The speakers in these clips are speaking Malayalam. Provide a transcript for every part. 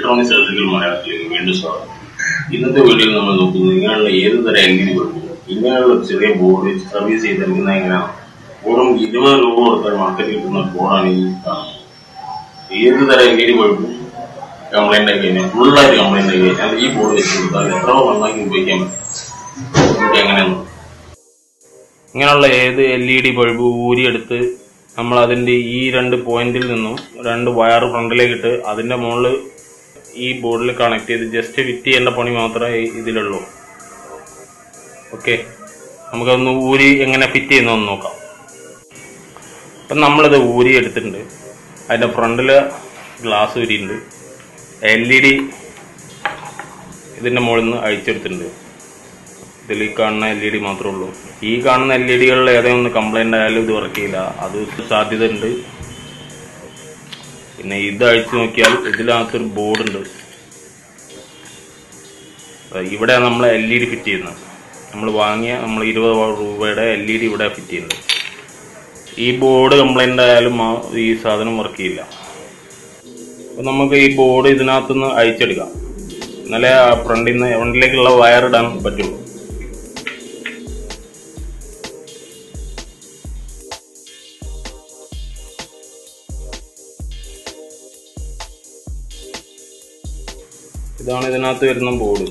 ഇലക്ട്രോണിക്സ് ഇലക്ട്രിക്കൽ മലയാളത്തിലേക്ക് വീണ്ടും സ്വാഗതം ഇന്നത്തെ വീഡിയോയിൽ നമ്മൾ നോക്കുന്നത് ഇങ്ങനെയുള്ള ഏത് തരം എൽ ഇ ഡി ബൾബ് ഇങ്ങനെയുള്ള ചെറിയ ബോർഡ് സർവീസ് ചെയ്തെടുക്കുന്ന എങ്ങനെയാണ് വെറും ഇരുപത് രൂപ കൊടുത്താൽ മാർക്കറ്റിൽ കിട്ടുന്ന ബോർഡാണ് ഈ കാണുന്നത് ഏത് തരം എൽ ഇ ഡി ബൾബും കംപ്ലൈന്റ് ആയി കഴിഞ്ഞാൽ ഫുള്ളായിട്ട് കംപ്ലൈന്റ് ആയി കഴിഞ്ഞാൽ ഈ ബോർഡ് വെച്ച് കൊടുത്താൽ എത്ര നന്നാക്കി ഉപയോഗിക്കാൻ പറ്റും നമുക്ക് എങ്ങനെയാണ് ഇങ്ങനെയുള്ള ഏത് എൽ ഇ ഡി ബൾബ് ഊരിയെടുത്ത് നമ്മൾ അതിന്റെ ഈ രണ്ട് പോയിന്റിൽ നിന്നും രണ്ട് വയർ ഫ്രണ്ടിലേക്ക് ഇട്ട് അതിന്റെ മുകളിൽ ഈ ബോർഡിൽ കണക്ട് ചെയ്ത് ജസ്റ്റ് ഫിറ്റ് ചെയ്യേണ്ട പണി മാത്രമേ ഇതിലുള്ളൂ ഓക്കെ നമുക്കൊന്ന് ഊരി എങ്ങനെ ഫിറ്റ് ചെയ്യുന്നതെന്ന് നോക്കാം അപ്പം നമ്മളിത് ഊരി എടുത്തിട്ടുണ്ട് അതിന്റെ ഫ്രണ്ടിൽ ഗ്ലാസ് ഊരിയിട്ടുണ്ട് എൽ ഇ ഡി ഇതിന്റെ മുകളിൽ നിന്ന് അഴിച്ചെടുത്തിട്ടുണ്ട് ഇതിൽ ഈ കാണുന്ന എൽ ഇ ഡി മാത്രമേ ഉള്ളൂ ഈ കാണുന്ന എൽ ഇ ഡികളിൽ ഏതെങ്കിലും ഒന്ന് കംപ്ലൈന്റ് ആയാലും ഇത് വർക്ക് ചെയ്യില്ല അത് സാധ്യത ഉണ്ട് പിന്നെ ഇത് അഴിച്ചു നോക്കിയാൽ ഇതിനകത്തൊരു ബോർഡ് ഉണ്ട് ഇവിടെ നമ്മൾ എൽ ഇ ഡി ഫിറ്റ് ചെയ്യുന്നത് നമ്മൾ വാങ്ങിയ നമ്മൾ ഇരുപത് രൂപയുടെ എൽ ഇ ഡി ഇവിടെ ഫിറ്റ് ചെയ്യുന്നത് ഈ ബോർഡ് കംപ്ലൈന്റ് ആയാലും ആ- ഈ സാധനം വർക്ക് ചെയ്യില്ല അപ്പൊ നമുക്ക് ഈ ബോർഡ് ഇതിനകത്തുനിന്ന് അഴിച്ചെടുക്കാം എന്നാലേ ആ ഫ്രണ്ടിൽ നിന്ന് ഫ്രണ്ടിലേക്കുള്ള വയർ ഇടാൻ പറ്റുള്ളൂ ഇതാണ് ഇതിനകത്ത് വരുന്ന ബോർഡ്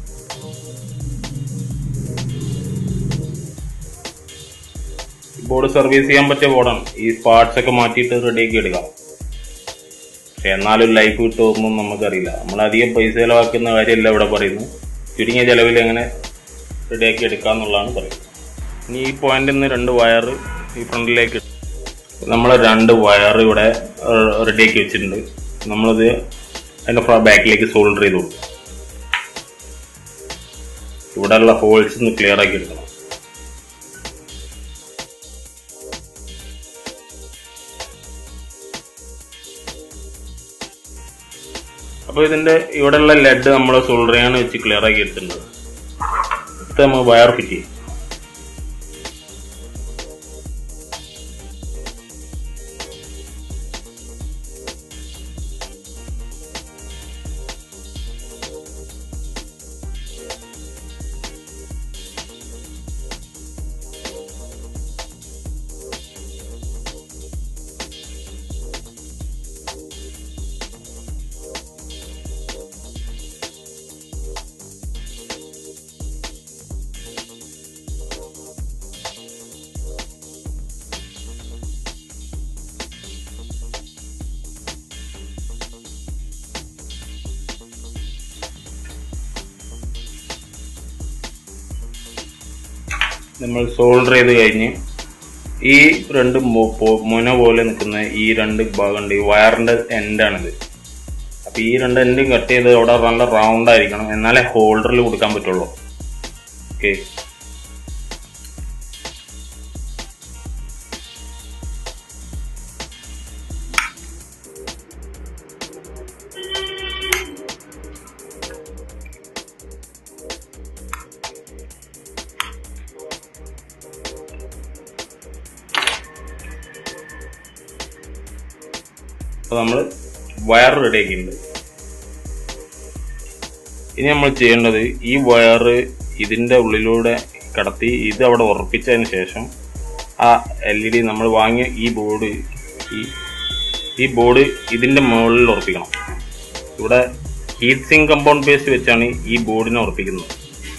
ബോർഡ് സർവീസ് ചെയ്യാൻ പറ്റിയ ബോർഡാണ് ഈ പാർട്സ് ഒക്കെ മാറ്റിയിട്ട് റെഡിയാക്കി എടുക്കാം പക്ഷെ എന്നാലും ലൈഫ് കിട്ടുമെന്നും നമുക്കറിയില്ല നമ്മൾ അധികം പൈസ ചെലവാക്കുന്ന കാര്യമല്ല ഇവിടെ പറയുന്നത് ചുരുങ്ങിയ ചെലവിൽ എങ്ങനെ റെഡിയാക്കി എടുക്കാന്നുള്ളതാണ് പറയുന്നത് ഇനി ഈ പോയിന്റിൽ നിന്ന് രണ്ട് വയർ ഈ ഫ്രണ്ടിലേക്ക് നമ്മൾ രണ്ട് വയർ ഇവിടെ റെഡിയാക്കി വെച്ചിട്ടുണ്ട് നമ്മളിത് അതിന്റെ ബാക്കിലേക്ക് സോൾഡർ ചെയ്ത് കൊടുക്കും ഇവിടെയുള്ള ഹോൾസ് ഒന്ന് ക്ലിയർ ആക്കി എടുക്കണം അപ്പൊ ഇതിന്റെ ഇവിടെയുള്ള ലെഡ് നമ്മൾ സോൾഡർ ചെയ്യാൻ വെച്ച് ക്ലിയർ ആക്കി എടുത്തിട്ടുണ്ട് ഇത് നമ്മൾ വയർ ഫിറ്റ് ചെയ്യും നമ്മൾ സോൾഡർ ചെയ്ത് കഴിഞ്ഞ് ഈ രണ്ട് മു- പോ- മുന പോലെ നിൽക്കുന്ന ഈ രണ്ട് ഭാഗമുണ്ട് ഈ വയറിന്റെ എൻഡാണിത് അപ്പൊ ഈ രണ്ട് എൻഡും കട്ട് ചെയ്ത് അവിടെ നല്ല റൗണ്ട് ആയിരിക്കണം എന്നാലേ ഹോൾഡറിൽ കൊടുക്കാൻ പറ്റുള്ളൂ ഓക്കെ അപ്പൊ നമ്മൾ വയർ റെഡിയാക്കിയിട്ടുണ്ട് ഇനി നമ്മൾ ചെയ്യേണ്ടത് ഈ വയർ ഇതിന്റെ ഉള്ളിലൂടെ കടത്തി ഇത് അവിടെ ഉറപ്പിച്ചതിന് ശേഷം ആ എൽ ഇ ഡി നമ്മൾ വാങ്ങിയ ഈ ബോർഡ് ഈ ഈ ബോർഡ് ഇതിന്റെ മുകളിൽ ഉറപ്പിക്കണം ഇവിടെ ഹീറ്റ് സിങ്ക് കമ്പൗണ്ട് ബേസ് വെച്ചാണ് ഈ ബോർഡിനെ ഉറപ്പിക്കുന്നത്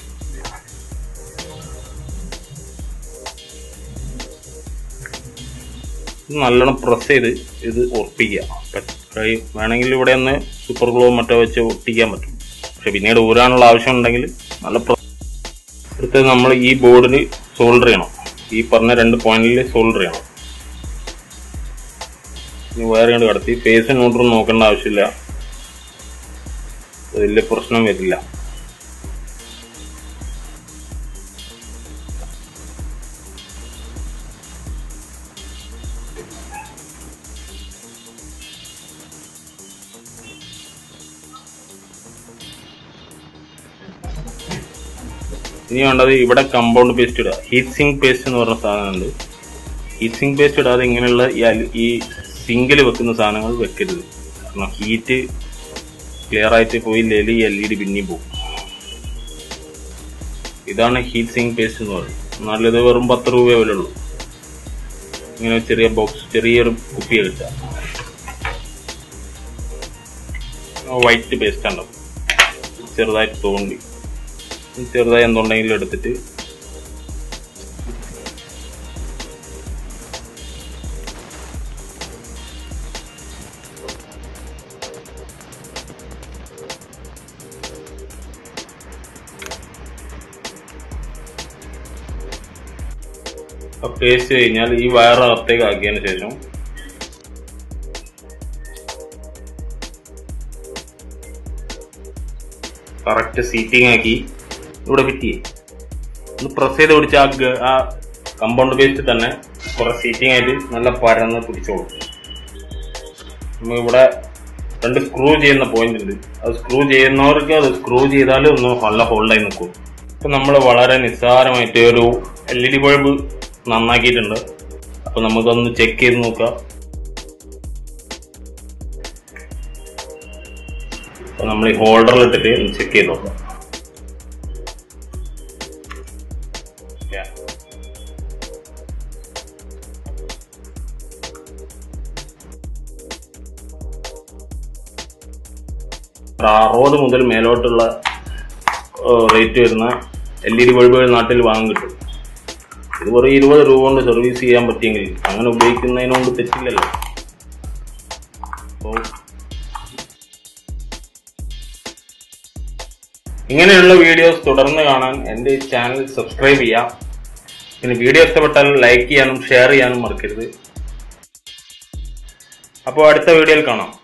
ഇത് നല്ലോണം പ്രസ് ചെയ്ത് ഇത് ഉറപ്പിക്കുക പ- കഴി- വേണമെങ്കിൽ ഇവിടെ ഒന്ന് സൂപ്പർ ഗ്ലോ മറ്റോ വെച്ച് ഒട്ടിക്കാൻ പറ്റും പക്ഷെ പിന്നീട് ഊരാനുള്ള ആവശ്യം ഉണ്ടെങ്കിൽ നല്ല പ്ര- അടുത്തത് നമ്മൾ ഈ ബോർഡിന് സോൾഡർ ചെയ്യണം ഈ പറഞ്ഞ രണ്ട് പോയിന്റിൽ സോൾഡർ ചെയ്യണം ഇനി വയർ കണ്ട് കടത്തി ഫേസ് ന്യൂട്രൽ നോക്കേണ്ട ആവശ്യമില്ല അത് വലിയ പ്രശ്നം വരില്ല ഇനി വേണ്ടത് ഇവിടെ കമ്പൗണ്ട് പേസ്റ്റ് ഇടുക ഹീറ്റ് സിങ്ക് പേസ്റ്റ് എന്ന് പറഞ്ഞ സാധനമുണ്ട് ഹീറ്റ് സിങ്ക് പേസ്റ്റ് ഇടാതെ ഇങ്ങനെയുള്ള ഈ അലു- ഈ സിങ്കിൽ വെക്കുന്ന സാധനങ്ങൾ വെക്കരുത് കാരണം ഹീറ്റ് ക്ലിയർ ആയിട്ട് പോയില്ലെങ്കിൽ എൽ ഇ ഡി പിന്നെയും പോകും ഇതാണ് ഹീറ്റ് സിങ് പേസ്റ്റ് എന്ന് പറയുന്നത് എന്നാൽ ഇത് വെറും പത്ത് രൂപ വിലുള്ളൂ ഇങ്ങനെ ഒരു ചെറിയ ബോക്സ് ചെറിയൊരു കുപ്പിയെ കിട്ടുക വൈറ്റ് പേസ്റ്റ് ഉണ്ടാവും ചെറുതായിട്ട് തോണ്ടി ചെറുതായി എന്തുണ്ടെങ്കിലും എടുത്തിട്ട് പേസ്റ്റ് കഴിഞ്ഞാൽ ഈ വയറകത്തേക്ക് ആക്കിയതിന് ശേഷം കറക്റ്റ് സീറ്റിംഗ് ആക്കി ഇവിടെ ഫിറ്റ് ചെയ്യും ഒന്ന് പ്രസ് ചെയ്ത് പിടിച്ച ആ ഗ- ആ കമ്പൗണ്ട് പേസ്റ്റ് തന്നെ കുറെ സീറ്റിംഗ് ആയിട്ട് നല്ല പരന്ന് പിടിച്ചോളും നമുക്കിവിടെ രണ്ട് സ്ക്രൂ ചെയ്യുന്ന പോയിന്റ് ഉണ്ട് അത് സ്ക്രൂ ചെയ്യുന്നവർക്ക് അത് സ്ക്രൂ ചെയ്താൽ ഒന്ന് നല്ല ഹോൾഡായി നിൽക്കും ഇപ്പൊ നമ്മൾ വളരെ നിസ്സാരമായിട്ട് ഒരു എൽ ഇ ഡി ബൾബ് നന്നാക്കിയിട്ടുണ്ട് അപ്പൊ നമുക്കൊന്ന് ചെക്ക് ചെയ്ത് നോക്കാം അപ്പൊ നമ്മൾ ഈ ഹോൾഡറിൽ ഇട്ടിട്ട് ചെക്ക് ചെയ്ത് നോക്കാം Yeah. ഒരു അറുപത് മുതൽ മേലോട്ടുള്ള റേറ്റ് വരുന്ന എൽ ഇ ഡി ബൾബുകൾ നാട്ടിൽ വാങ്ങാൻ കിട്ടും ഇത് വെറും ഇരുപത് രൂപ കൊണ്ട് സർവീസ് ചെയ്യാൻ പറ്റിയെങ്കിൽ അങ്ങനെ ഉപയോഗിക്കുന്നതിനോണ്ട് തെറ്റില്ലല്ലോ അപ്പോൾ ഇങ്ങനെയുള്ള വീഡിയോസ് തുടർന്ന് കാണാൻ എൻ്റെ ഈ ചാനൽ സബ്സ്ക്രൈബ് ചെയ്യാം പിന്നെ വീഡിയോ ഇഷ്ടപ്പെട്ടാൽ ലൈക്ക് ചെയ്യാനും ഷെയർ ചെയ്യാനും മറക്കരുത് അപ്പോൾ അടുത്ത വീഡിയോയിൽ കാണാം